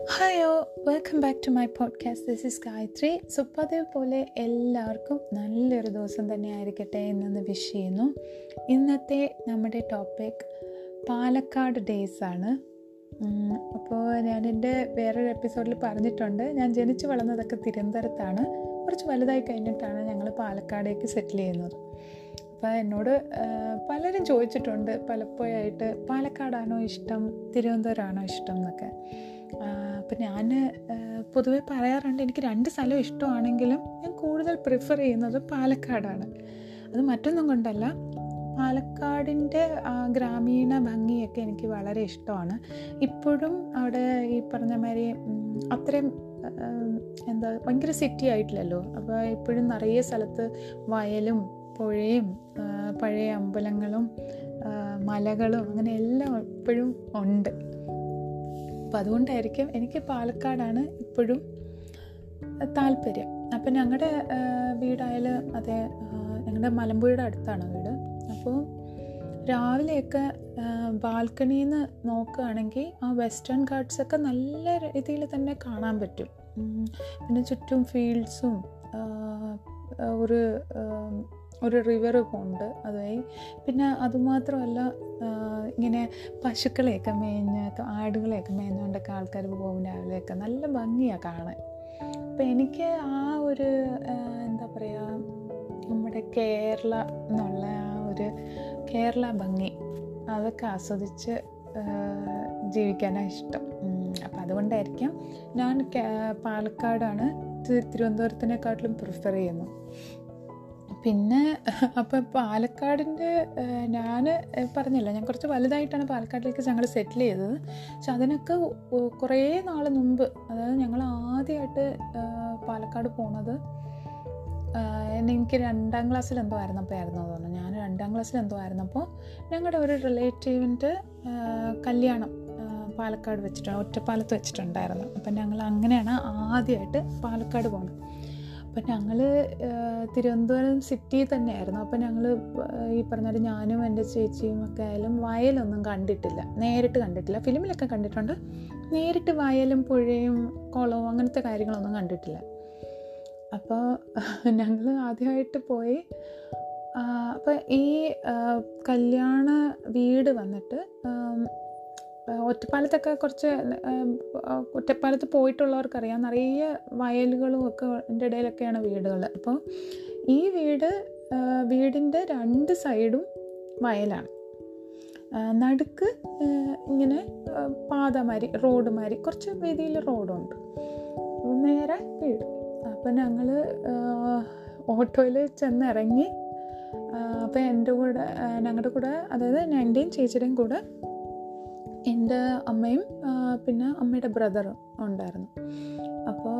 ഹായോ welcome back to my podcast this is Gayathri so പതിവ് പോലെ എല്ലാവർക്കും നല്ലൊരു ദിവസം തന്നെ ആയിരിക്കട്ടെ എന്നൊന്ന് വിഷ് ചെയ്യുന്നു ഇന്നത്തെ നമ്മുടെ ടോപ്പിക് പാലക്കാട് ഡേയ്സ് ആണ് അപ്പോൾ ഞാൻ എൻ്റെ വേറൊരു എപ്പിസോഡിൽ പറഞ്ഞിട്ടുണ്ട് ഞാൻ ജനിച്ചു വളർന്നതൊക്കെ തിരുവനന്തപുരത്താണ് കുറച്ച് വലുതായി കഴിഞ്ഞിട്ടാണ് ഞങ്ങൾ പാലക്കാടേക്ക് സെറ്റിൽ ചെയ്യുന്നത് അപ്പോൾ എന്നോട് പലരും ചോദിച്ചിട്ടുണ്ട് പലപ്പോഴായിട്ട് പാലക്കാടാണോ ഇഷ്ടം തിരുവനന്തപുരമാണോ ഇഷ്ടം എന്നൊക്കെ അപ്പം ഞാൻ പൊതുവെ പറയാറുണ്ട് എനിക്ക് രണ്ട് സ്ഥലവും ഇഷ്ടമാണെങ്കിലും ഞാൻ കൂടുതൽ പ്രിഫർ ചെയ്യുന്നത് പാലക്കാടാണ് അത് മറ്റൊന്നും കൊണ്ടല്ല പാലക്കാടിൻ്റെ ഗ്രാമീണ ഭംഗിയൊക്കെ എനിക്ക് വളരെ ഇഷ്ടമാണ് ഇപ്പോഴും അവിടെ ഈ പറഞ്ഞ മാതിരി അത്രയും എന്താ ഭയങ്കര സിറ്റി ആയിട്ടില്ലല്ലോ അപ്പോൾ ഇപ്പോഴും നിറയെ സ്ഥലത്ത് വയലും പുഴയും പഴയ അമ്പലങ്ങളും മലകളും അങ്ങനെ എല്ലാം ഇപ്പോഴും ഉണ്ട് അപ്പോൾ അതുകൊണ്ടായിരിക്കും എനിക്ക് പാലക്കാടാണ് ഇപ്പോഴും താല്പര്യം അപ്പം ഞങ്ങളുടെ വീടായാലും അതെ ഞങ്ങളുടെ മലമ്പുഴയുടെ അടുത്താണ് വീട് അപ്പോൾ രാവിലെയൊക്കെ ബാൽക്കണിയിൽ നിന്ന് നോക്കുകയാണെങ്കിൽ ആ വെസ്റ്റേൺ ഗാർഡ്സൊക്കെ നല്ല രീതിയിൽ തന്നെ കാണാൻ പറ്റും പിന്നെ ചുറ്റും ഫീൽഡ്സും ഒരു ഒരു റിവർ ഉണ്ട് അതുവഴി പിന്നെ അതുമാത്രമല്ല ഇങ്ങനെ പശുക്കളെയൊക്കെ മേഞ്ഞ് ആടുകളെയൊക്കെ മേഞ്ഞുകൊണ്ടൊക്കെ ആൾക്കാർ പോകും രാവിലെയൊക്കെ നല്ല ഭംഗിയാണ് കാണാൻ അപ്പം എനിക്ക് ആ ഒരു എന്താ പറയുക നമ്മുടെ കേരള എന്നുള്ള ആ ഒരു കേരള ഭംഗി അതൊക്കെ ആസ്വദിച്ച് ജീവിക്കാനാണ് ഇഷ്ടം അപ്പം അതുകൊണ്ടായിരിക്കും ഞാൻ പാലക്കാടാണ് തിരുവനന്തപുരത്തിനെക്കാട്ടിലും പ്രിഫർ ചെയ്യുന്നത് പിന്നെ അപ്പോൾ പാലക്കാടിൻ്റെ ഞാൻ പറഞ്ഞില്ല ഞാൻ കുറച്ച് വലുതായിട്ടാണ് പാലക്കാട്ടിലേക്ക് ഞങ്ങൾ സെറ്റിൽ ചെയ്തത് പക്ഷെ അതിനൊക്കെ കുറേ നാൾ മുമ്പ് അതായത് ഞങ്ങൾ ആദ്യമായിട്ട് പാലക്കാട് പോണത് എനിക്ക് രണ്ടാം ക്ലാസ്സിൽ എന്തോ ആയിരുന്നപ്പോൾ ആയിരുന്നു തോന്നുന്നു ഞാൻ രണ്ടാം ക്ലാസ്സിൽ എന്തോ ആയിരുന്നപ്പോൾ ഞങ്ങളുടെ ഒരു റിലേറ്റീവിൻ്റെ കല്യാണം പാലക്കാട് വെച്ചിട്ടുണ്ട് ഒറ്റപ്പാലത്ത് വെച്ചിട്ടുണ്ടായിരുന്നു അപ്പം ഞങ്ങൾ അങ്ങനെയാണ് ആദ്യമായിട്ട് പാലക്കാട് പോകുന്നത് അപ്പം ഞങ്ങൾ തിരുവനന്തപുരം സിറ്റി തന്നെയായിരുന്നു അപ്പം ഞങ്ങൾ ഈ പറഞ്ഞാൽ ഞാനും എൻ്റെ ചേച്ചിയും ഒക്കെ ആയാലും വയലൊന്നും കണ്ടിട്ടില്ല നേരിട്ട് കണ്ടിട്ടില്ല ഫിലിമിലൊക്കെ കണ്ടിട്ടുണ്ട് നേരിട്ട് വയലും പുഴയും കുളവും അങ്ങനത്തെ കാര്യങ്ങളൊന്നും കണ്ടിട്ടില്ല അപ്പോൾ ഞങ്ങൾ ആദ്യമായിട്ട് പോയി അപ്പം ഈ കല്യാണ വീട് വന്നിട്ട് ഒറ്റപ്പാലത്തൊക്കെ കുറച്ച് ഒറ്റപ്പാലത്ത് പോയിട്ടുള്ളവർക്കറിയാം നിറയെ വയലുകളും ഒക്കെ എൻ്റെ ഇടയിലൊക്കെയാണ് വീടുകൾ അപ്പോൾ ഈ വീട് വീടിൻ്റെ രണ്ട് സൈഡും വയലാണ് നടുക്ക് ഇങ്ങനെ പാത മാതിരി റോഡ് മാതിരി കുറച്ച് വീതിയിൽ റോഡുണ്ട് നേരെ വീട് അപ്പം ഞങ്ങൾ ഓട്ടോയിൽ ചെന്നിറങ്ങി അപ്പോൾ എൻ്റെ കൂടെ ഞങ്ങളുടെ കൂടെ അതായത് എൻ്റെയും ചേച്ചിയുടെയും കൂടെ എൻ്റെ അമ്മയും പിന്നെ അമ്മയുടെ ബ്രദറും ഉണ്ടായിരുന്നു അപ്പോൾ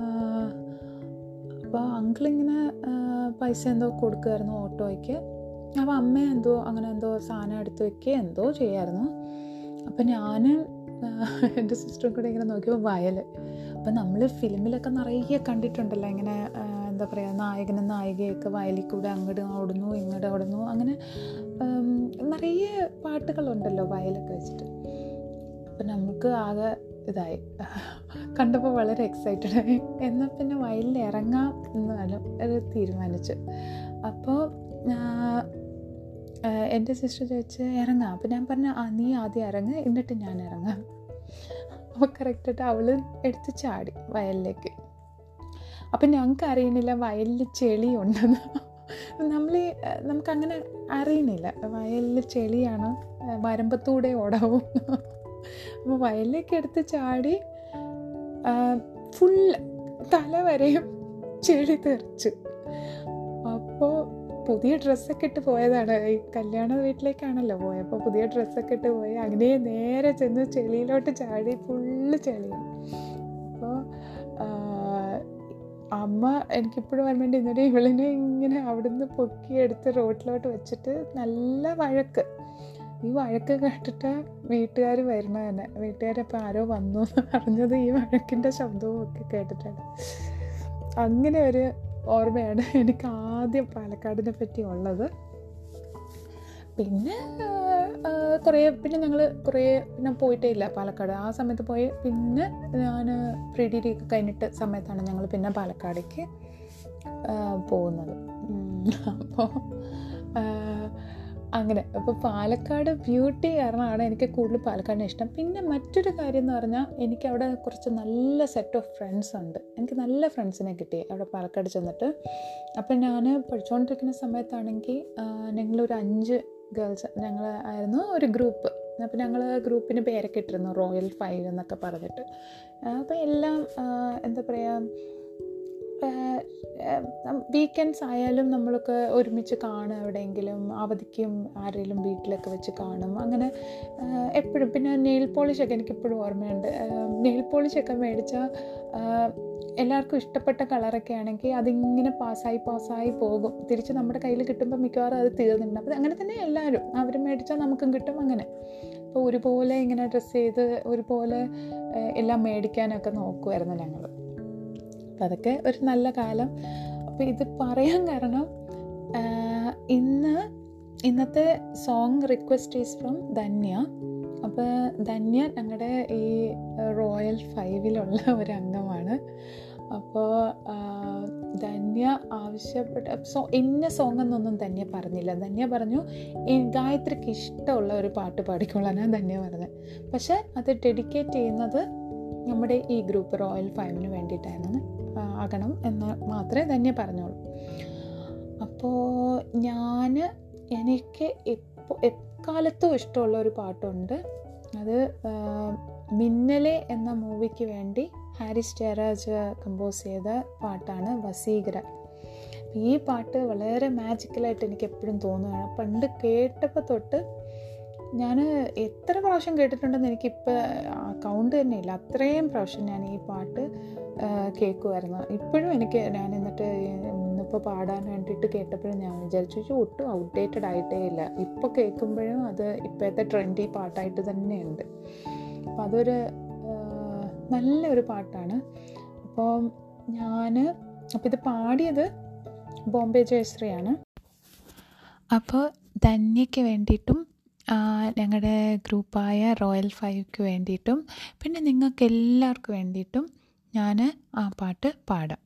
അപ്പോൾ അങ്കിളിങ്ങനെ പൈസ എന്തോ കൊടുക്കുമായിരുന്നു ഓട്ടോയ്ക്ക് അപ്പോൾ അമ്മ എന്തോ അങ്ങനെ എന്തോ സാധനം എടുത്ത് വെക്കുക എന്തോ ചെയ്യായിരുന്നു അപ്പം ഞാൻ എൻ്റെ സിസ്റ്ററും കൂടെ ഇങ്ങനെ നോക്കിയപ്പോൾ വയൽ അപ്പം നമ്മൾ ഫിലിമിലൊക്കെ നിറയെ കണ്ടിട്ടുണ്ടല്ലോ ഇങ്ങനെ എന്താ പറയുക നായകനും നായികയൊക്കെ വയലിൽ കൂടെ അങ്ങോട്ട് ഓടുന്നു ഇങ്ങോട്ട് ഓടുന്നു അങ്ങനെ നിറയെ പാട്ടുകളുണ്ടല്ലോ വയലൊക്കെ വെച്ചിട്ട് അപ്പം നമുക്ക് ആകെ ഇതായി കണ്ടപ്പോൾ വളരെ എക്സൈറ്റഡ് ആയി എന്നാൽ പിന്നെ വയലിൽ ഇറങ്ങാം എന്നാലും ഒരു തീരുമാനിച്ചു അപ്പോൾ എൻ്റെ സിസ്റ്റർ ചോദിച്ച് ഇറങ്ങാം അപ്പം ഞാൻ പറഞ്ഞു ആ നീ ആദ്യം ഇറങ്ങ് എന്നിട്ട് ഞാൻ ഇറങ്ങാം അപ്പോൾ കറക്റ്റായിട്ട് അവൾ എടുത്ത് ചാടി വയലിലേക്ക് അപ്പം ഞങ്ങൾക്ക് അറിയണില്ല വയലിൽ ചെളിയുണ്ടെന്ന് നമ്മൾ നമുക്കങ്ങനെ അറിയണില്ല വയലിൽ ചെളിയാണ് വരമ്പത്തൂടെ ഓടാവും അപ്പോൾ വയലിലേക്ക് എടുത്ത് ചാടി ഫുള്ള് തല വരെയും ചെളി തെറിച്ചു അപ്പോൾ പുതിയ ഡ്രസ്സൊക്കെ ഇട്ട് പോയതാണ് ഈ കല്യാണ വീട്ടിലേക്കാണല്ലോ പോയത് അപ്പോൾ പുതിയ ഡ്രസ്സൊക്കെ ഇട്ട് പോയി അങ്ങനെ നേരെ ചെന്ന് ചെളിയിലോട്ട് ചാടി ഫുള്ള് ചെളിയാണ് അപ്പോൾ അമ്മ എനിക്കിപ്പോഴും ഓർമ്മയുണ്ട് എന്നിട്ട് ഇവളിനെ ഇങ്ങനെ അവിടുന്ന് പൊക്കിയെടുത്ത് റോട്ടിലോട്ട് വെച്ചിട്ട് നല്ല വഴക്ക് ഈ വഴക്ക് കേട്ടിട്ട് വീട്ടുകാർ വരണ തന്നെ വീട്ടുകാരപ്പോൾ ആരോ വന്നു എന്ന് അറിഞ്ഞത് ഈ വഴക്കിൻ്റെ ശബ്ദവും ഒക്കെ കേട്ടിട്ടാണ് അങ്ങനെ ഒരു ഓർമ്മയാണ് എനിക്ക് ആദ്യം പാലക്കാടിനെ പറ്റി ഉള്ളത് പിന്നെ കുറേ പിന്നെ ഞങ്ങൾ കുറേ പിന്നെ പോയിട്ടേ ഇല്ല പാലക്കാട് ആ സമയത്ത് പോയി പിന്നെ ഞാൻ പ്രീ ഡിഗ്രി ഒക്കെ കഴിഞ്ഞിട്ട് സമയത്താണ് ഞങ്ങൾ പിന്നെ പാലക്കാടേക്ക് ആ, പോകുന്നത് അപ്പോൾ അങ്ങനെ അപ്പോൾ പാലക്കാട് ബ്യൂട്ടി കാരണമാണ് എനിക്ക് കൂടുതൽ പാലക്കാടിനെ ഇഷ്ടം പിന്നെ മറ്റൊരു കാര്യം എന്ന് പറഞ്ഞാൽ എനിക്ക് അവിടെ കുറച്ച് നല്ല സെറ്റ് ഓഫ് ഫ്രണ്ട്സ് ഉണ്ട് എനിക്ക് നല്ല ഫ്രണ്ട്സിനെ കിട്ടി അവിടെ പാലക്കാട് ചെന്നിട്ട് അപ്പം ഞാൻ പഠിച്ചുകൊണ്ടിരിക്കുന്ന സമയത്താണെങ്കിൽ ഞങ്ങളൊരു അഞ്ച് ഗേൾസ് ഞങ്ങൾ ആയിരുന്നു ഒരു ഗ്രൂപ്പ് അപ്പോൾ ഞങ്ങൾ ഗ്രൂപ്പിന് പേരൊക്കെ ഇട്ടിരുന്നു റോയൽ ഫൈവ് എന്നൊക്കെ പറഞ്ഞിട്ട് അപ്പോൾ എല്ലാം ആ, എന്താ പറയുക വീക്കെൻഡ്സ് ആയാലും നമ്മളൊക്കെ ഒരുമിച്ച് കാണും എവിടെയെങ്കിലും അവധിക്കും ആരെങ്കിലും വീട്ടിലൊക്കെ വെച്ച് കാണും അങ്ങനെ എപ്പോഴും പിന്നെ നെയിൽ പോളിഷൊക്കെ എനിക്കിപ്പോഴും ഓർമ്മയുണ്ട് നെയിൽ പോളിഷൊക്കെ മേടിച്ചാൽ എല്ലാവർക്കും ഇഷ്ടപ്പെട്ട കളറൊക്കെ ആണെങ്കിൽ അതിങ്ങനെ പാസ്സായി പാസ്സായി പോകും തിരിച്ച് നമ്മുടെ കയ്യിൽ കിട്ടുമ്പോൾ മിക്കവാറും അത് തീർന്നിട്ടുണ്ട് അപ്പോൾ അങ്ങനെ തന്നെ എല്ലാവരും അവർ മേടിച്ചാൽ നമുക്കും കിട്ടും അങ്ങനെ അപ്പോൾ ഒരുപോലെ ഇങ്ങനെ ഡ്രസ്സ് ചെയ്ത് ഒരുപോലെ ഏഹ്, എല്ലാം മേടിക്കാനൊക്കെ നോക്കുമായിരുന്നു ഞങ്ങൾ അപ്പം അതൊക്കെ ഒരു നല്ല കാലം അപ്പോൾ ഇത് പറയാൻ കാരണം ആഹ്, ഇന്ന് ഇന്നത്തെ song request is from Dhanya അപ്പോൾ ധന്യ ഞങ്ങളുടെ ഈ റോയൽ ഫൈവിലുള്ള ഒരു അംഗമാണ് അപ്പോൾ ധന്യ ആവശ്യപ്പെട്ട സോ ഇന്ന സോങ് എന്നൊന്നും ധന്യ പറഞ്ഞില്ല ധന്യ പറഞ്ഞു "ഈ ഗായത്രിക്ക് ഇഷ്ടമുള്ള ഒരു പാട്ട് പാടിക്കൊള്ളാനാണ് ധന്യ പറഞ്ഞത് പക്ഷെ അത് ഡെഡിക്കേറ്റ് ചെയ്യുന്നത് നമ്മുടെ ഈ ഗ്രൂപ്പ് റോയൽ ഫൈവിന് വേണ്ടിയിട്ടായിരുന്നു ആ, ആകണം എന്ന് മാത്രമേ ധന്യ പറഞ്ഞോളൂ അപ്പോൾ ഞാൻ എനിക്ക് എപ്പോൾ എക്കാലത്തും ഇഷ്ടമുള്ള ഒരു പാട്ടുണ്ട് അത് ആ, മിന്നലെ എന്ന മൂവിക്ക് വേണ്ടി ഹാരിസ് ജയരാജ് കമ്പോസ് ചെയ്ത പാട്ടാണ് വസീകര ഈ പാട്ട് വളരെ മാജിക്കലായിട്ട് എനിക്ക് എപ്പോഴും തോന്നുകയാണ് പണ്ട് കേട്ടപ്പോൾ തൊട്ട് ഞാൻ എത്ര പ്രാവശ്യം കേട്ടിട്ടുണ്ടെന്ന് എനിക്കിപ്പോൾ കൗണ്ട് തന്നെ ഇല്ല അത്രയും പ്രാവശ്യം ഞാൻ ഈ പാട്ട് ആ, കേൾക്കുമായിരുന്നു ഇപ്പോഴും എനിക്ക് ഞാൻ എന്നിട്ട് ഇന്നിപ്പോൾ പാടാൻ വേണ്ടിയിട്ട് കേട്ടപ്പോഴും ഞാൻ വിചാരിച്ചു "ഇത് ഒട്ടും ഔട്ട്ഡേറ്റഡ് ആയിട്ടേ ഇല്ല ഇപ്പോൾ കേൾക്കുമ്പോഴും അത് ഇപ്പോഴത്തെ ട്രെൻഡി പാട്ടായിട്ട് തന്നെയുണ്ട് അപ്പം അതൊരു ആ, നല്ലൊരു പാട്ടാണ് അപ്പോൾ ഞാൻ അപ്പോൾ ഇത് പാടിയത് ബോംബെ ജയശ്രീയാണ് അപ്പോൾ ധന്യയ്ക്ക് വേണ്ടിയിട്ടും ആ, ഞങ്ങളുടെ ഗ്രൂപ്പായ റോയൽ ഫൈവ്ക്ക് വേണ്ടിയിട്ടും പിന്നെ നിങ്ങൾക്ക് എല്ലാവർക്കും വേണ്ടിയിട്ടും ഞാൻ ആ പാട്ട് പാടാം